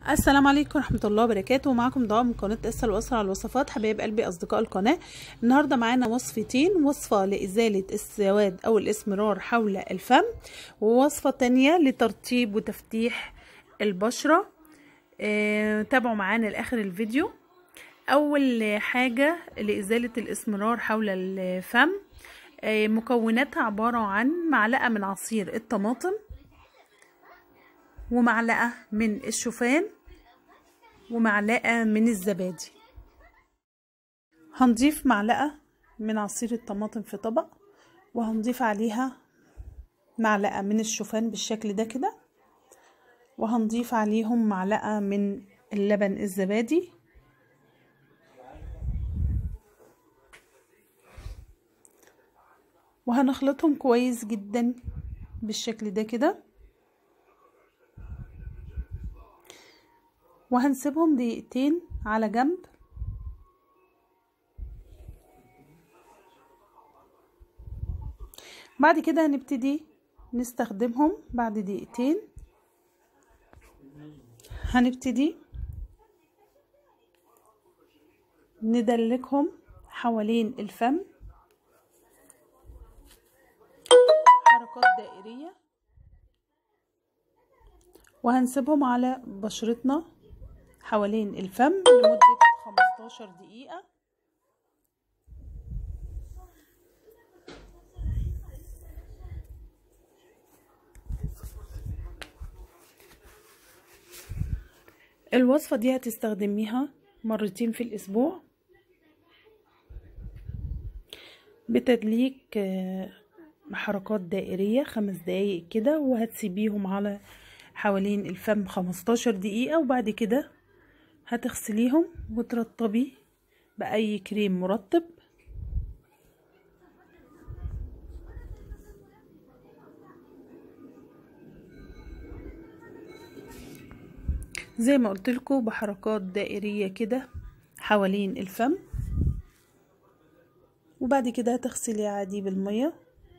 السلام عليكم ورحمه الله وبركاته معكم ضوء من قناه اسال واسرع الوصفات حبايب قلبي اصدقاء القناه النهارده معانا وصفتين وصفه لازاله السواد او الاسمرار حول الفم ووصفه تانية لترطيب وتفتيح البشره آه، تابعوا معانا لاخر الفيديو اول حاجه لازاله الاسمرار حول الفم آه، مكوناتها عباره عن معلقه من عصير الطماطم ومعلقه من الشوفان ومعلقه من الزبادي هنضيف معلقه من عصير الطماطم في طبق وهنضيف عليها معلقه من الشوفان بالشكل ده كده وهنضيف عليهم معلقه من اللبن الزبادي وهنخلطهم كويس جدا بالشكل ده كده وهنسيبهم دقيقتين على جنب بعد كده هنبتدي نستخدمهم بعد دقيقتين هنبتدي ندلكهم حوالين الفم حركات دائرية وهنسيبهم على بشرتنا حوالين الفم لمدة 15 دقيقة الوصفة دي هتستخدميها مرتين في الأسبوع بتدليك حركات دائرية خمس دقايق كده وهتسيبيهم على حوالين الفم 15 دقيقة وبعد كده هتغسليهم وترطبي بأي كريم مرطب زي ما قلت لكم بحركات دائرية كده حوالين الفم وبعد كده هتغسلي عادي بالمية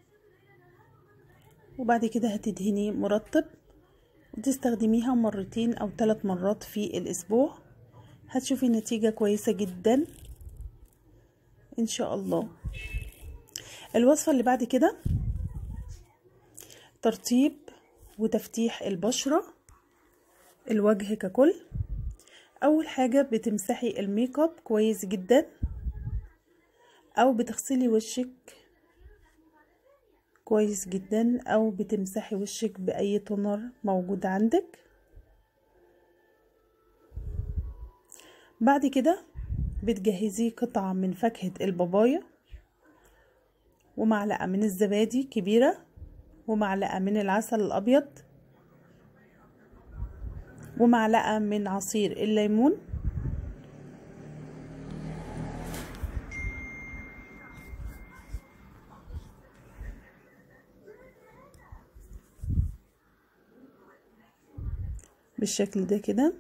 وبعد كده هتدهني مرطب وتستخدميها مرتين او ثلاث مرات في الاسبوع هتشوفي نتيجة كويسة جدا ان شاء الله الوصفة اللي بعد كده ترطيب وتفتيح البشرة الوجه ككل اول حاجة بتمسحي الميك اب كويس جدا او بتغسلي وشك كويس جدا او بتمسحي وشك باي تونر موجود عندك بعد كده بتجهزي قطعة من فاكهة البابايا ومعلقة من الزبادي كبيرة ومعلقة من العسل الأبيض ومعلقة من عصير الليمون بالشكل ده كده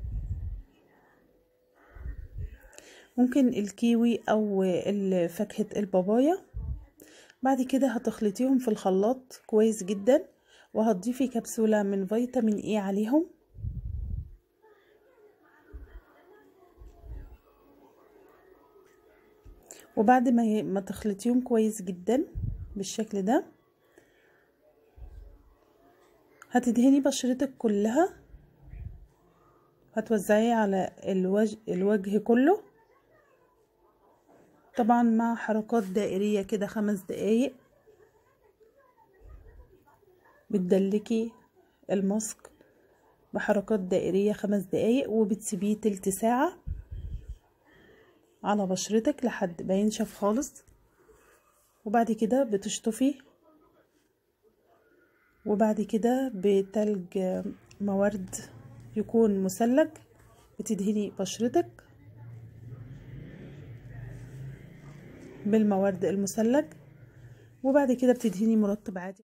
ممكن الكيوي او فاكهة البابايا بعد كده هتخلطيهم في الخلاط كويس جدا وهتضيفي كبسولة من فيتامين اي عليهم وبعد ما ما تخلطيهم كويس جدا بالشكل ده هتدهني بشرتك كلها هتوزعيه على الوجه, الوجه كله طبعا مع حركات دائرية كده خمس دقايق بتدلكي الماسك بحركات دائرية خمس دقايق وبتسيبيه تلت ساعة على بشرتك لحد ما ينشف خالص وبعد كده بتشطفي وبعد كده بتلج موارد يكون مثلج بتدهني بشرتك بالموارد المثلج وبعد كده بتدهني مرطب عادي